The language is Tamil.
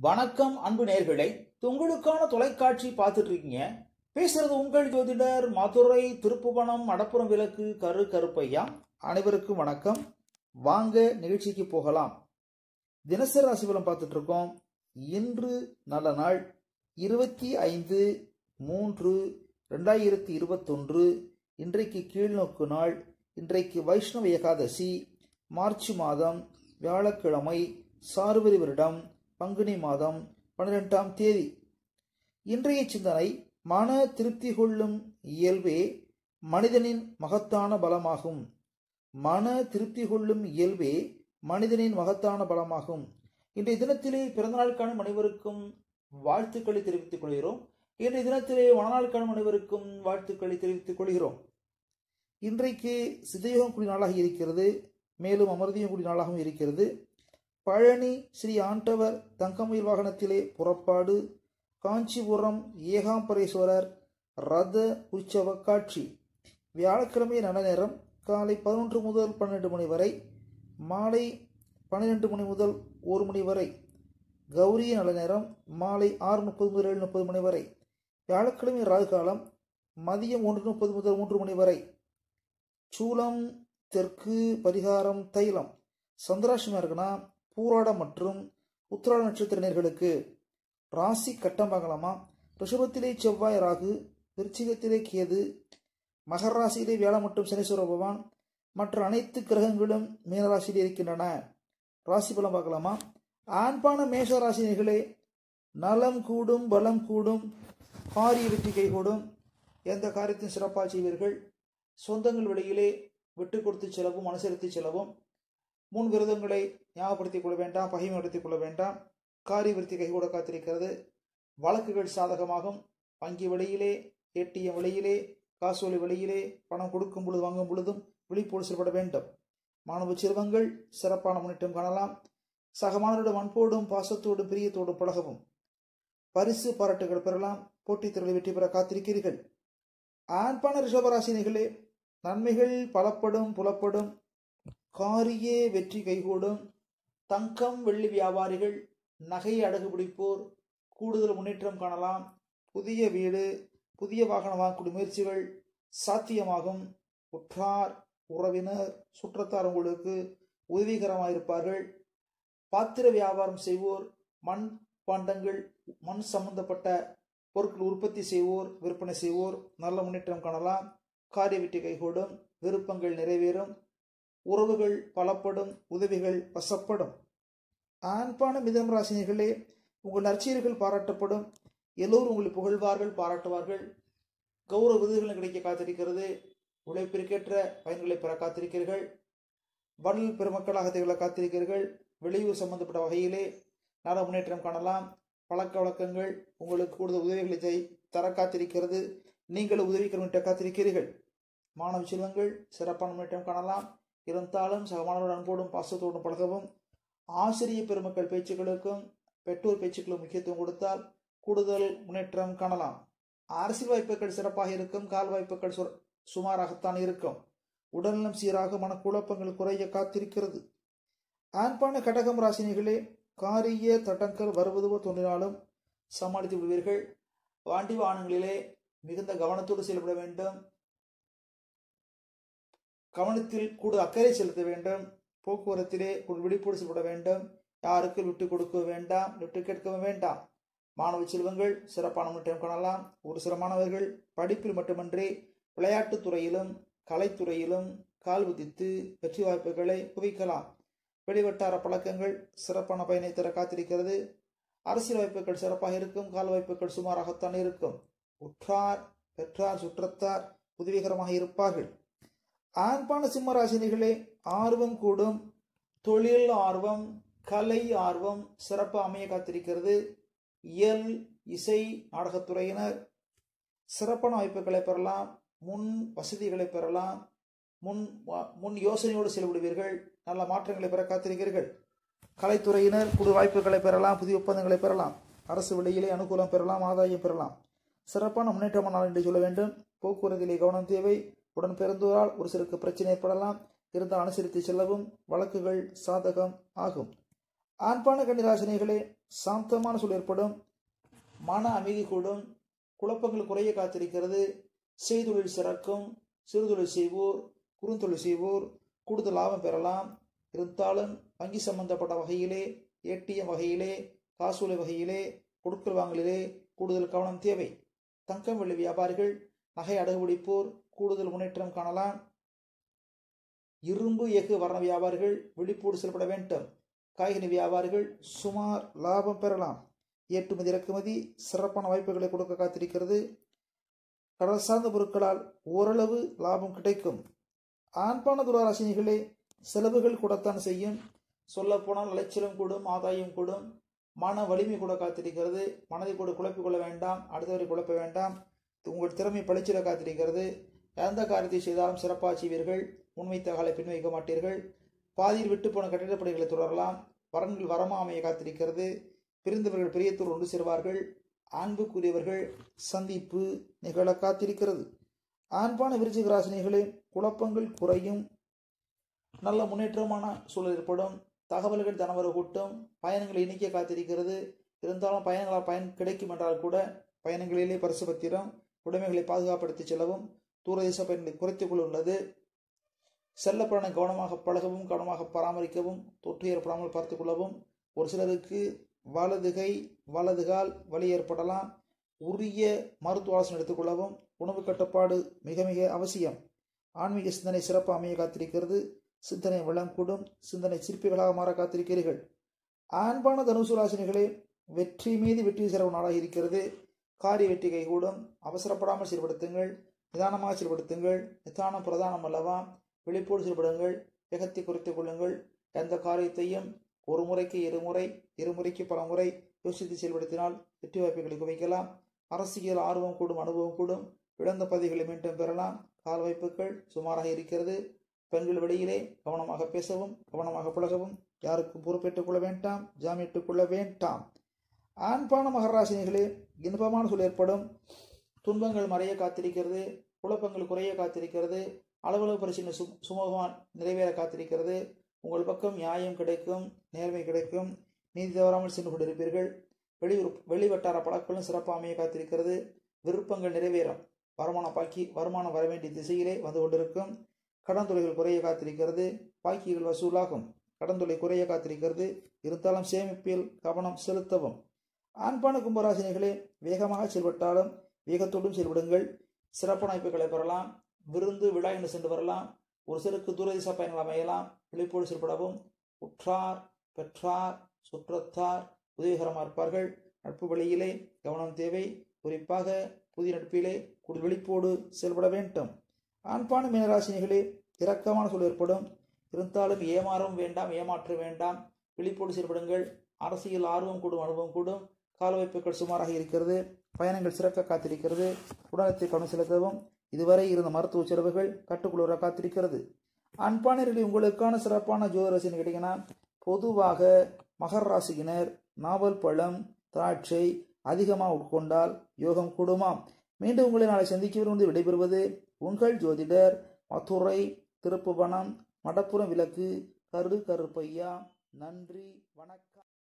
வணக்கம் அன்பு நேர்களே உங்களுக்கான தொலைக்காட்சி பார்த்துட்டு இருக்கீங்க பேசுறது உங்கள் ஜோதிடர் மதுரை திருப்புவனம் மடப்புறம் விளக்கு கரு கருப்பையா அனைவருக்கும் வணக்கம் வாங்க நிகழ்ச்சிக்கு போகலாம் தினசரி ராசி பலன் பார்த்துட்டு இருக்கோம் இன்று நல்ல நாள் இருபத்தி ஐந்து மூன்று ரெண்டாயிரத்தி இருபத்தொன்று இன்றைக்கு கீழ்நோக்கு நாள் இன்றைக்கு வைஷ்ணவ ஏகாதசி மார்ச் மாதம் வியாழக்கிழமை சார்வரி வருடம் பங்குனி மாதம் பன்னிரெண்டாம் தேதி இன்றைய சிந்தனை மன திருப்தி கொள்ளும் இயல்பே மனிதனின் மகத்தான பலமாகும் மன திருப்தி கொள்ளும் இயல்பே மனிதனின் மகத்தான பலமாகும் இன்றைய தினத்திலே பிறந்தநாள் காணும் அனைவருக்கும் வாழ்த்துக்களை தெரிவித்துக் கொள்கிறோம் இன்றைய தினத்திலே மனநாள் காணும் அனைவருக்கும் வாழ்த்துக்களை தெரிவித்துக் கொள்கிறோம் இன்றைக்கு சிதயோகம் கூடிய நாளாக இருக்கிறது மேலும் அமர்தியம் கூடிய நாளாகவும் இருக்கிறது பழனி ஸ்ரீ ஆண்டவர் தங்கமயில் வாகனத்திலே புறப்பாடு காஞ்சிபுரம் ஏகாம்பரேஸ்வரர் ரத உற்சவ காட்சி வியாழக்கிழமை நல்ல நேரம் காலை பதினொன்று முதல் பன்னெண்டு மணி வரை மாலை பன்னிரெண்டு மணி முதல் ஒரு மணி வரை கௌரி நல்ல நேரம் மாலை ஆறு முப்பது முதல் ஏழு முப்பது மணி வரை வியாழக்கிழமை ராகு காலம் மதியம் ஒன்று முப்பது முதல் மூன்று மணி வரை சூலம் தெற்கு பரிகாரம் தைலம் சந்திராஷ்டமம் இருக்குன்னா பூராடம் மற்றும் உத்திராட நட்சத்திரர்களுக்கு ராசி கட்டம் பார்க்கலாமா ரிஷபத்திலே செவ்வாய் ராகு விருச்சிகத்திலே கேது மகர ராசியிலே வியாழன் மற்றும் சனீஸ்வர பகவான் மற்ற அனைத்து கிரகங்களும் மீனராசியில் இருக்கின்றன ராசி பலம் பார்க்கலாமா ஆண்பான மேஷ ராசினிகளே நலம் கூடும் பலம் கூடும் காரிய வெற்றி கைகூடும் எந்த காரியத்தையும் சிறப்பாக செய்வீர்கள் சொந்தங்கள் வழியிலே விட்டு கொடுத்து செலவும் அனுசரித்து செலவும் முன் விரதங்களை ஞாபகப்படுத்திக் கொள்ள வேண்டாம் பகைமைப்படுத்திக் கொள்ள வேண்டாம் காரிய விருத்தி கைகூட காத்திருக்கிறது வழக்குகள் சாதகமாகும் வங்கி வழியிலே ஏடிஎம் வழியிலே காசோலி வழியிலே பணம் கொடுக்கும் பொழுது வாங்கும் பொழுதும் விழிப்போடு செயல்பட வேண்டும் மாணவ சிறுவங்கள் சிறப்பான முன்னேற்றம் காணலாம் சக மாணவரிடம் அன்போடும் பாசத்தோடும் பிரியத்தோடும் பழகவும் பரிசு பாராட்டுகள் பெறலாம் போட்டித் தேர்வில் வெற்றி பெற காத்திருக்கிறீர்கள் ஆண்பான ரிஷபராசினிகளே நன்மைகள் பலப்படும் புலப்படும் காரிய வெற்றி கைகூடும் தங்கம் வெள்ளி வியாபாரிகள் நகை அடகு பிடிப்போர் கூடுதல் முன்னேற்றம் காணலாம் புதிய வீடு புதிய வாகனம் வாங்கக்கூடிய முயற்சிகள் சாத்தியமாகும் உற்றார் உறவினர் சுற்றத்தார் உங்களுக்கு உதவிகரமாயிருப்பார்கள் பாத்திர வியாபாரம் செய்வோர் மண் பாண்டங்கள் மண் சம்பந்தப்பட்ட பொருட்கள் உற்பத்தி செய்வோர் விற்பனை செய்வோர் நல்ல முன்னேற்றம் காணலாம் காரிய வெற்றி கைகூடும் விருப்பங்கள் நிறைவேறும் உறவுகள் பலப்படும் உதவிகள் வசப்படும் ஆண்பான மிதம் ராசினிகளே உங்கள் நற்செயல்கள் பாராட்டப்படும் எல்லோரும் உங்களை புகழ்வார்கள் பாராட்டுவார்கள் கௌரவ விருதுகள் கிடைக்க காத்திருக்கிறது உழைப்பிற்கேற்ற பயன்களை பெற காத்திருக்கிறீர்கள் வடல் பெருமக்களாக திகழ காத்திருக்கிறீர்கள் வெளியூர் சம்பந்தப்பட்ட வகையிலே நல்ல முன்னேற்றம் காணலாம் பழக்க வழக்கங்கள் உங்களுக்கு கூடுதல் உதவிகளை தர காத்திருக்கிறது நீங்கள் உதவிக்கரம் காத்திருக்கிறீர்கள் மாணவ செல்வங்கள் சிறப்பான முன்னேற்றம் காணலாம் இருந்தாலும் சக மாணவர்கள் அன்போடும் பாசத்தோடும் பழகவும் ஆசிரிய பெருமக்கள் பேச்சுக்களுக்கும் பெற்றோர் பேச்சுக்களும் முக்கியத்துவம் கொடுத்தால் கூடுதல் முன்னேற்றம் காணலாம் அரசியல் வாய்ப்புகள் சிறப்பாக இருக்கும் கால் வாய்ப்புகள் சுமாராகத்தான் இருக்கும் உடல்நலம் சீராக மனக்குழப்பங்கள் குறைய காத்திருக்கிறது ஆண்பான கடகம் ராசினிகளே காரிய தட்டங்கள் வருவது போல் தோன்றினாலும் சமாளித்து விடுவீர்கள் வாண்டி வாகனங்களிலே மிகுந்த கவனத்தோடு செயல்பட வேண்டும் கவனத்தில் கூடுதல் அக்கறை செலுத்த வேண்டும் போக்குவரத்திலே ஒரு விழிப்போடு செயல்பட வேண்டும் யாருக்கு விட்டு கொடுக்க வேண்டாம் விட்டு கேட்கவும் வேண்டாம் மாணவ செல்வங்கள் சிறப்பான முன்னேற்றம் காணலாம் ஒரு சில மாணவர்கள் படிப்பில் மட்டுமன்றி விளையாட்டுத் துறையிலும் கலைத்துறையிலும் கால் உதித்து வெற்றி வாய்ப்புகளை குவிக்கலாம் வெளிவட்டார பழக்கங்கள் சிறப்பான பயனை தர காத்திருக்கிறது அரசியல் வாய்ப்புகள் சிறப்பாக இருக்கும் கால் வாய்ப்புகள் சுமாராகத்தான் இருக்கும் உற்றார் பெற்றார் சுற்றத்தார் உதவிகரமாக இருப்பார்கள் ஆண்பான சிம்மராசினிகளே ஆர்வம் கூடும் தொழில் ஆர்வம் கலை ஆர்வம் சிறப்பு அமைய காத்திருக்கிறது இயல் இசை நாடகத்துறையினர் சிறப்பான வாய்ப்புகளை பெறலாம் முன் வசதிகளை பெறலாம் முன் முன் யோசனையோடு செயல்படுவீர்கள் நல்ல மாற்றங்களை பெற காத்திருக்கிறீர்கள் கலைத்துறையினர் புது வாய்ப்புகளை பெறலாம் புதிய ஒப்பந்தங்களை பெறலாம் அரசு வெளியிலே அனுகூலம் பெறலாம் ஆதாயம் பெறலாம் சிறப்பான முன்னேற்றமான என்று சொல்ல வேண்டும் போக்குவரத்திலே கவனம் தேவை உடன் பிறந்தோரால் ஒரு சிலருக்கு பிரச்சனை ஏற்படலாம் இருந்தால் அனுசரித்து செல்லவும் வழக்குகள் சாதகம் ஆகும் ஆண்பான கன்னிராசினிகளே சாந்தமான சூழல் ஏற்படும் மன அமைதி கூடும் குழப்பங்கள் குறைய காத்திருக்கிறது செய்தொழில் சிறக்கும் சிறுதொழில் செய்வோர் குறுந்தொழில் செய்வோர் கூடுதல் லாபம் பெறலாம் இருந்தாலும் வங்கி சம்பந்தப்பட்ட வகையிலே ஏடிஎம் வகையிலே காசோலை வகையிலே கொடுக்கல் வாங்கலிலே கூடுதல் கவனம் தேவை தங்கம் வெள்ளி வியாபாரிகள் நகை அடகுபிடிப்போர் கூடுதல் முன்னேற்றம் காணலாம் இரும்பு எஃகு வர்ண வியாபாரிகள் விழிப்போடு செயல்பட வேண்டும் காய்கறி வியாபாரிகள் சுமார் லாபம் பெறலாம் ஏற்றுமதி இறக்குமதி சிறப்பான வாய்ப்புகளை கொடுக்க காத்திருக்கிறது கடல் சார்ந்த பொருட்களால் ஓரளவு லாபம் கிடைக்கும் ஆண்பான துராராசினிகளே செலவுகள் கூடத்தான் செய்யும் சொல்லப்போனால் அலைச்சலும் கூடும் ஆதாயம் கூடும் மன வலிமை கூட காத்திருக்கிறது மனதை கூட குழப்பிக் கொள்ள வேண்டாம் அடுத்தவரை குழப்ப வேண்டாம் உங்கள் திறமை பளிச்சிட காத்திருக்கிறது எந்த காரியத்தை செய்தாலும் சிறப்பாக செய்வீர்கள் முன்வைத்த காலை பின்வைக்க மாட்டீர்கள் பாதியில் விட்டு போன கட்டிடப் பணிகளை தொடரலாம் வரன்கள் வரமா அமைய காத்திருக்கிறது பிரிந்தவர்கள் பிரியத்தோடு ஒன்று சேர்வார்கள் அன்புக்குரியவர்கள் சந்திப்பு நிகழ காத்திருக்கிறது ஆண்பான விருச்சிக ராசினிகளே குழப்பங்கள் குறையும் நல்ல முன்னேற்றமான சூழல் ஏற்படும் தகவல்கள் தனவர கூட்டம் பயணங்களை இணைக்க காத்திருக்கிறது இருந்தாலும் பயணங்களால் பயன் கிடைக்கும் என்றால் கூட பயணங்களிலே பரிசு பத்திரம் உடைமைகளை பாதுகாப்படுத்தி செல்லவும் தூரதேச பயன்களை குறைத்துக் கொள்ள உள்ளது செல்லப்பிராணை கவனமாக பழகவும் கவனமாக பராமரிக்கவும் தொற்று ஏற்படாமல் பார்த்துக் கொள்ளவும் ஒரு சிலருக்கு வலதுகை வலதுகால் வலி ஏற்படலாம் உரிய மருத்துவ ஆலோசனை எடுத்துக்கொள்ளவும் உணவு கட்டுப்பாடு மிக மிக அவசியம் ஆன்மீக சிந்தனை சிறப்பு அமைய காத்திருக்கிறது சிந்தனை வளம் கூடும் சிந்தனை சிற்பிகளாக மாற காத்திருக்கிறீர்கள் ஆண்பான தனுசு ராசினிகளே வெற்றி மீது வெற்றி சிறவு நாளாக இருக்கிறது காரிய வெற்றி கைகூடும் அவசரப்படாமல் செயல்படுத்துங்கள் நிதானமாக செயல்படுத்துங்கள் நிதானம் பிரதானம் அல்லவா விழிப்போடு செயல்படுங்கள் வேகத்தை குறைத்துக் கொள்ளுங்கள் எந்த காரியத்தையும் ஒரு முறைக்கு இருமுறை இருமுறைக்கு பல முறை யோசித்து செயல்படுத்தினால் வெற்றி வாய்ப்புகளை குவிக்கலாம் அரசியல் ஆர்வம் கூடும் அனுபவம் கூடும் இழந்த பதவிகளை மீண்டும் பெறலாம் கால் வாய்ப்புகள் சுமாராக இருக்கிறது பெண்கள் வெளியிலே கவனமாக பேசவும் கவனமாக பழகவும் யாருக்கும் பொறுப்பேற்றுக் கொள்ள வேண்டாம் ஜாமீட்டுக் கொள்ள வேண்டாம் ஆண்பான மகராசினிகளே இன்பமான சூழல் ஏற்படும் துன்பங்கள் மறைய காத்திருக்கிறது குழப்பங்கள் குறைய காத்திருக்கிறது அளவளவு பரிசீலனை சு சுமூகமாக நிறைவேற காத்திருக்கிறது உங்கள் பக்கம் நியாயம் கிடைக்கும் நேர்மை கிடைக்கும் நீதி தவறாமல் சென்று கொண்டிருப்பீர்கள் வெளியூர் வெளிவட்டார பழக்கங்களும் சிறப்பாக அமைய காத்திருக்கிறது விருப்பங்கள் நிறைவேறும் வருமான பாக்கி வருமானம் வர வேண்டிய திசையிலே வந்து கொண்டிருக்கும் கடன் தொகைகள் குறைய காத்திருக்கிறது பாக்கிகள் வசூலாகும் கடன் தொகை குறைய காத்திருக்கிறது இருந்தாலும் சேமிப்பில் கவனம் செலுத்தவும் ஆண்பான கும்பராசினிகளே வேகமாக செயல்பட்டாலும் வேகத்தோடும் செயல்படுங்கள் சிறப்பான வாய்ப்புகளை பெறலாம் விருந்து விழா என்று சென்று வரலாம் ஒரு சிலருக்கு தூரதிச பயணங்கள் அமையலாம் விழிப்போடு செயல்படவும் உற்றார் பெற்றார் சுற்றத்தார் உதவிகரமாக இருப்பார்கள் நட்பு வழியிலே கவனம் தேவை குறிப்பாக புதிய நட்பிலே கூடி விழிப்போடு செயல்பட வேண்டும் ஆண்பான மீனராசினிகளே இரக்கமான சூழல் ஏற்படும் இருந்தாலும் ஏமாறவும் வேண்டாம் ஏமாற்ற வேண்டாம் விழிப்போடு செயல்படுங்கள் அரசியல் ஆர்வம் கூடும் அனுபவம் கூடும் கால வாய்ப்புகள் சுமாராக இருக்கிறது பயணங்கள் சிறக்க காத்திருக்கிறது உடலத்தை கவனம் செலுத்தவும் இதுவரை இருந்த மருத்துவ செலவுகள் கட்டுக்குள்ள காத்திருக்கிறது அன்பானர்களில் உங்களுக்கான சிறப்பான ஜோதிரசின்னு கேட்டீங்கன்னா பொதுவாக மகர ராசியினர் நாவல் பழம் திராட்சை அதிகமாக உட்கொண்டால் யோகம் கூடுமாம் மீண்டும் உங்களை நாளை சந்திக்க விடைபெறுவது உங்கள் ஜோதிடர் மதுரை திருப்புவனம் மடப்புறம் விளக்கு கரு கருப்பையா நன்றி வணக்கம்